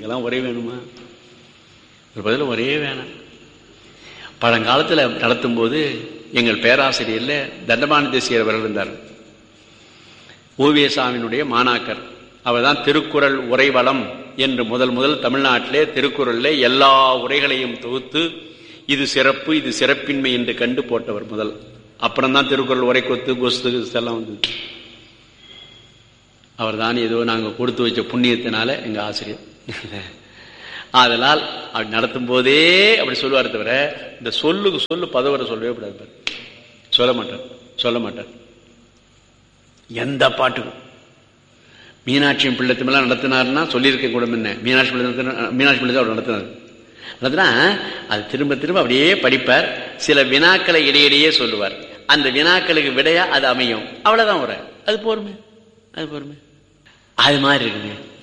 இதுக்கெல்லாம் ஒரே வேணுமா ஒரு பதில் ஒரே வேணாம் பழங்காலத்தில் நடத்தும் போது எங்கள் பேராசிரியர்ல தண்டபாணி தேசியர் அவர்கள் இருந்தார் ஓவியசாமியினுடைய மாணாக்கர் அவர் தான் திருக்குறள் உரைவளம் என்று முதல் முதல் தமிழ்நாட்டிலே திருக்குறள்ல எல்லா உரைகளையும் தொகுத்து இது சிறப்பு இது சிறப்பின்மை என்று கண்டு போட்டவர் முதல் அப்புறம் தான் திருக்குறள் உரை கொத்து கொஸ்து எல்லாம் வந்தது அவர் தான் ஏதோ நாங்கள் கொடுத்து வச்ச புண்ணியத்தினால எங்க ஆசிரியர் அதனால் அப்படி நடத்தும் போதே அப்படி சொல்லுவார் தவிர இந்த சொல்லுக்கு சொல்லு பதவரை சொல்லவே கூடாது பாரு. சொல்ல மாட்டார் சொல்ல மாட்டார் எந்த பாட்டுக்கும் மீனாட்சி பிள்ளைத்தமெல்லாம் நடத்தினார்னா சொல்லியிருக்க கூட என்ன மீனாட்சி பிள்ளை நடத்தினா- மீனாட்சி பிள்ளை தான் அவர் நடத்தினார் நடத்தினா அது திரும்ப திரும்ப அப்படியே படிப்பார் சில வினாக்களை இடையிடையே சொல்லுவார் அந்த வினாக்களுக்கு விடையா அது அமையும் அவ்வளவுதான் உரை அது போருமே அது போருமே அது மாதிரி இருக்குங்க